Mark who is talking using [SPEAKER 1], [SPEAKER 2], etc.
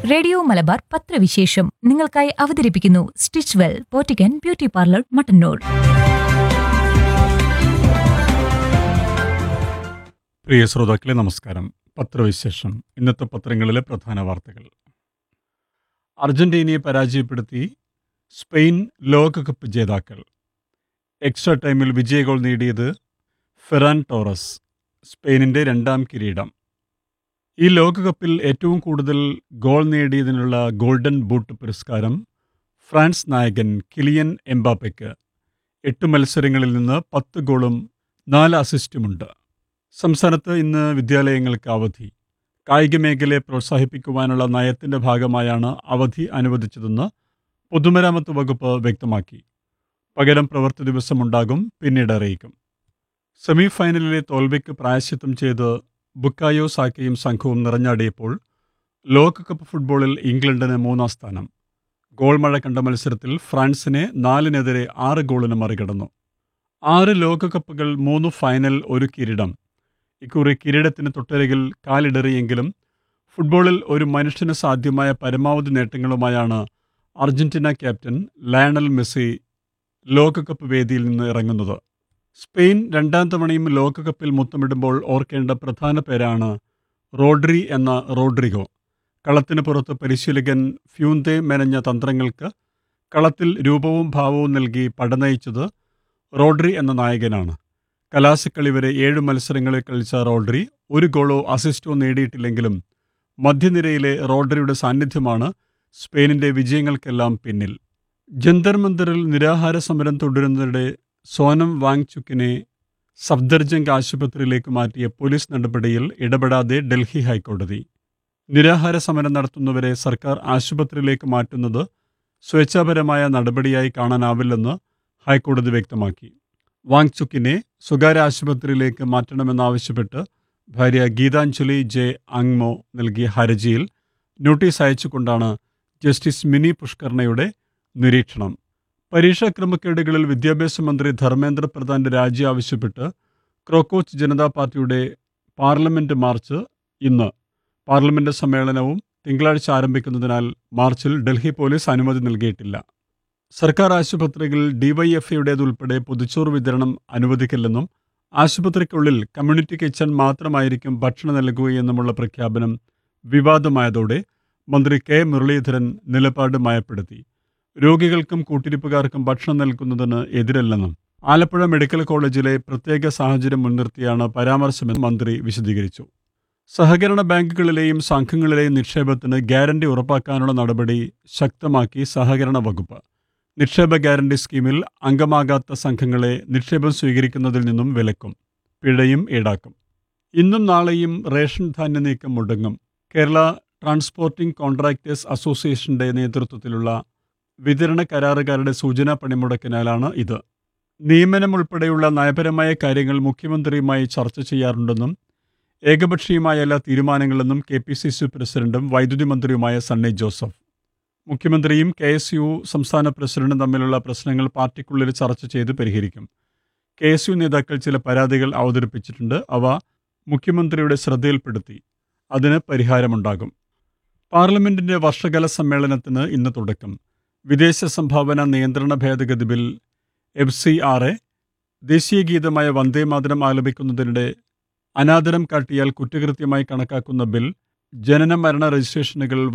[SPEAKER 1] radio Malabar പത്രവിശേഷം നിങ്ങൾക്കായി അവതരിപ്പിക്കുന്നു സ്റ്റിച്ച് വെൽ പോറ്റിക്കൻ ബ്യൂട്ടി പാർലർ മട്ടന്നൂർ
[SPEAKER 2] പ്രിയ ശ്രോതാക്കളെ നമസ്കാരം പത്രവിശേഷം ഇന്നത്തെ പത്രങ്ങളിലെ പ്രധാന വാർത്തകൾ അർജന്റീനയെ പരാജയപ്പെടുത്തി സ്പെയിൻ ലോകകപ്പ് ജേതാക്കൾ എക്സ്ട്രാ ടൈമിൽ വിജയ ഗോൾ നേടിയത് ഫെറാൻ ടോറസ് സ്പെയിനിന്റെ രണ്ടാം കിരീടം ഈ ലോകകപ്പിൽ ഏറ്റവും കൂടുതൽ ഗോൾ നേടിയതിനുള്ള ഗോൾഡൻ ബൂട്ട് പുരസ്കാരം ഫ്രാൻസ് നായകൻ കിലിയൻ എംബാപ്പയ്ക്ക് എട്ട് മത്സരങ്ങളിൽ നിന്ന് പത്ത് ഗോളും നാല് അസിസ്റ്റുമുണ്ട് സംസ്ഥാനത്ത് ഇന്ന് വിദ്യാലയങ്ങൾക്ക് അവധി കായിക മേഖലയെ പ്രോത്സാഹിപ്പിക്കുവാനുള്ള നയത്തിന്റെ ഭാഗമായാണ് അവധി അനുവദിച്ചതെന്ന് പൊതുമരാമത്ത് വകുപ്പ് വ്യക്തമാക്കി പകരം പ്രവൃത്തി ദിവസമുണ്ടാകും പിന്നീട് അറിയിക്കും സെമി ഫൈനലിലെ തോൽവിക്ക് പ്രായശ്ചിത്തം ചെയ്ത് ബുക്കായോ സാക്കയും സംഘവും നിറഞ്ഞാടിയപ്പോൾ ലോകകപ്പ് ഫുട്ബോളിൽ ഇംഗ്ലണ്ടിന് മൂന്നാം സ്ഥാനം ഗോൾ മഴ കണ്ട മത്സരത്തിൽ ഫ്രാൻസിനെ നാലിനെതിരെ ആറ് ഗോളിന് മറികടന്നു ആറ് ലോകകപ്പുകൾ മൂന്ന് ഫൈനൽ ഒരു കിരീടം ഇക്കുറി കിരീടത്തിന് തൊട്ടരികിൽ കാലിടറിയെങ്കിലും ഫുട്ബോളിൽ ഒരു മനുഷ്യന് സാധ്യമായ പരമാവധി നേട്ടങ്ങളുമായാണ് അർജന്റീന ക്യാപ്റ്റൻ ലയണൽ മെസ്സി ലോകകപ്പ് വേദിയിൽ നിന്ന് ഇറങ്ങുന്നത് സ്പെയിൻ രണ്ടാം തവണയും ലോകകപ്പിൽ മുത്തമിടുമ്പോൾ ഓർക്കേണ്ട പ്രധാന പേരാണ് റോഡ്രി എന്ന റോഡ്രിഗോ കളത്തിന് പുറത്ത് പരിശീലകൻ ഫ്യൂന്തെ മെനഞ്ഞ തന്ത്രങ്ങൾക്ക് കളത്തിൽ രൂപവും ഭാവവും നൽകി പടനയിച്ചത് റോഡ്രി എന്ന നായകനാണ് കലാശക്കളി വരെ ഏഴ് മത്സരങ്ങളിൽ കളിച്ച റോഡ്രി ഒരു ഗോളോ അസിസ്റ്റോ നേടിയിട്ടില്ലെങ്കിലും മധ്യനിരയിലെ റോഡ്രിയുടെ സാന്നിധ്യമാണ് സ്പെയിനിന്റെ വിജയങ്ങൾക്കെല്ലാം പിന്നിൽ ജന്തർ മന്ദിറിൽ നിരാഹാര സമരം തുടരുന്നതിനിടെ സോനം വാങ്ചുക്കിനെ സഫ്ദർജംഗ് ആശുപത്രിയിലേക്ക് മാറ്റിയ പോലീസ് നടപടിയിൽ ഇടപെടാതെ ഡൽഹി ഹൈക്കോടതി നിരാഹാര സമരം നടത്തുന്നവരെ സർക്കാർ ആശുപത്രിയിലേക്ക് മാറ്റുന്നത് സ്വേച്ഛാപരമായ നടപടിയായി കാണാനാവില്ലെന്ന് ഹൈക്കോടതി വ്യക്തമാക്കി വാങ്ചുക്കിനെ സ്വകാര്യ ആശുപത്രിയിലേക്ക് മാറ്റണമെന്നാവശ്യപ്പെട്ട് ഭാര്യ ഗീതാഞ്ജലി ജെ അങ്മോ നൽകിയ ഹർജിയിൽ നോട്ടീസ് അയച്ചുകൊണ്ടാണ് ജസ്റ്റിസ് മിനി പുഷ്കർണയുടെ നിരീക്ഷണം പരീക്ഷാ ക്രമക്കേടുകളിൽ വിദ്യാഭ്യാസ മന്ത്രി ധർമ്മേന്ദ്ര പ്രധാന്റെ രാജി ആവശ്യപ്പെട്ട് ക്രോക്കോച്ച് ജനതാ പാർട്ടിയുടെ പാർലമെന്റ് മാർച്ച് ഇന്ന് പാർലമെന്റ് സമ്മേളനവും തിങ്കളാഴ്ച ആരംഭിക്കുന്നതിനാൽ മാർച്ചിൽ ഡൽഹി പോലീസ് അനുമതി നൽകിയിട്ടില്ല സർക്കാർ ആശുപത്രികളിൽ ഡിവൈഎഫ്ഐയുടേതുൾപ്പെടെ പൊതിച്ചോറ് വിതരണം അനുവദിക്കില്ലെന്നും ആശുപത്രിക്കുള്ളിൽ കമ്മ്യൂണിറ്റി കിച്ചൺ മാത്രമായിരിക്കും ഭക്ഷണം നൽകുകയെന്നുമുള്ള പ്രഖ്യാപനം വിവാദമായതോടെ മന്ത്രി കെ മുരളീധരൻ നിലപാട് മയപ്പെടുത്തി രോഗികൾക്കും കൂട്ടിരിപ്പുകാർക്കും ഭക്ഷണം നൽകുന്നതിന് എതിരല്ലെന്നും ആലപ്പുഴ മെഡിക്കൽ കോളേജിലെ പ്രത്യേക സാഹചര്യം മുൻനിർത്തിയാണ് പരാമർശമെന്ന് മന്ത്രി വിശദീകരിച്ചു സഹകരണ ബാങ്കുകളിലെയും സംഘങ്ങളിലെയും നിക്ഷേപത്തിന് ഗ്യാരണ്ടി ഉറപ്പാക്കാനുള്ള നടപടി ശക്തമാക്കി സഹകരണ വകുപ്പ് നിക്ഷേപ ഗ്യാരണ്ടി സ്കീമിൽ അംഗമാകാത്ത സംഘങ്ങളെ നിക്ഷേപം സ്വീകരിക്കുന്നതിൽ നിന്നും വിലക്കും പിഴയും ഈടാക്കും ഇന്നും നാളെയും റേഷൻ ധാന്യ നീക്കം മുടങ്ങും കേരള ട്രാൻസ്പോർട്ടിംഗ് കോൺട്രാക്ടേഴ്സ് അസോസിയേഷന്റെ നേതൃത്വത്തിലുള്ള വിതരണ കരാറുകാരുടെ സൂചനാ പണിമുടക്കിനാലാണ് ഇത് നിയമനം ഉൾപ്പെടെയുള്ള നയപരമായ കാര്യങ്ങൾ മുഖ്യമന്ത്രിയുമായി ചർച്ച ചെയ്യാറുണ്ടെന്നും ഏകപക്ഷീയമായ എല്ലാ തീരുമാനങ്ങളെന്നും കെ പി സി സി പ്രസിഡന്റും വൈദ്യുതി മന്ത്രിയുമായ സണ്ണി ജോസഫ് മുഖ്യമന്ത്രിയും കെ എസ് യു സംസ്ഥാന പ്രസിഡന്റും തമ്മിലുള്ള പ്രശ്നങ്ങൾ പാർട്ടിക്കുള്ളിൽ ചർച്ച ചെയ്ത് പരിഹരിക്കും കെ എസ് യു നേതാക്കൾ ചില പരാതികൾ അവതരിപ്പിച്ചിട്ടുണ്ട് അവ മുഖ്യമന്ത്രിയുടെ ശ്രദ്ധയിൽപ്പെടുത്തി അതിന് പരിഹാരമുണ്ടാകും പാർലമെന്റിന്റെ വർഷകാല സമ്മേളനത്തിന് ഇന്ന് തുടക്കം വിദേശ സംഭാവന നിയന്ത്രണ ഭേദഗതി bill F C R A ദേശീയ ഗീതമായ വന്ദേമാതരം ആലപിക്കുന്നതിനിടെ അനാദരം കാട്ടിയാൽ കുറ്റകൃത്യമായി കണക്കാക്കുന്ന ബിൽ ജനന മരണ രജിസ്ട്രേഷനുകൾ